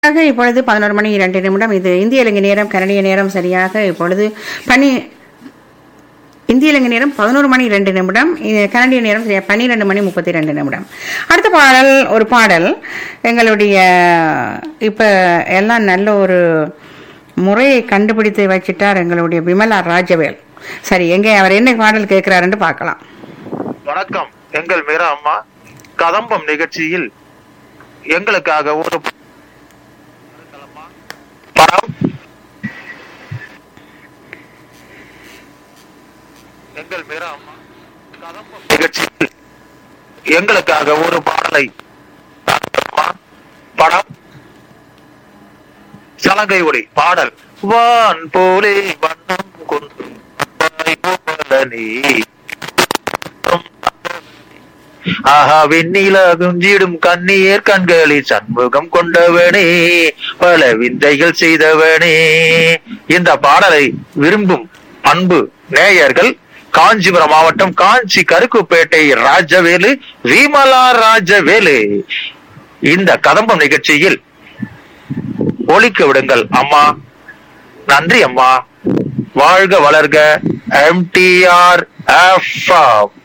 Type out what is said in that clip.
சரியாக இப்பொழுது பதினோரு மணி இரண்டு நிமிடம் இது இந்திய இலங்கை நேரம் கனடிய நேரம் சரியாக இப்பொழுது பனி இந்திய இலங்கை நேரம் பதினோரு மணி ரெண்டு நிமிடம் இது கனடிய நேரம் சரியா பன்னிரெண்டு மணி முப்பத்தி ரெண்டு நிமிடம் அடுத்த பாடல் ஒரு பாடல் எங்களுடைய இப்ப எல்லாம் நல்ல ஒரு முறையை கண்டுபிடித்து வச்சிட்டார் எங்களுடைய விமலா ராஜவேல் சரி எங்க அவர் என்ன பாடல் கேட்கிறாருன்னு பார்க்கலாம் வணக்கம் எங்கள் மீரா அம்மா கதம்பம் நிகழ்ச்சியில் எங்களுக்காக ஒரு படம் எங்கள் மீரா அம்மா கதம்பம் நிகழ்ச்சியில் எங்களுக்காக ஒரு பாடலை அம்மா, படம் சலங்கை ஒளி பாடல் வான் போலே வண்ணம் கொண்டு வந்தாய் கோபாலனே. ஆஹா வெண்ணில குஞ்சிடும் கண்ணியர் கண்களில் சண்முகம் கொண்டவனே பல விந்தைகள் செய்தவனே இந்த பாடலை விரும்பும் அன்பு நேயர்கள் காஞ்சிபுரம் மாவட்டம் காஞ்சி கருக்குப்பேட்டை ராஜவேலு விமலா ராஜவேலு இந்த கதம்பம் நிகழ்ச்சியில் ஒலிக்க விடுங்கள் அம்மா நன்றி அம்மா வாழ்க வளர்க எம்டிஆர் எஃப்எம்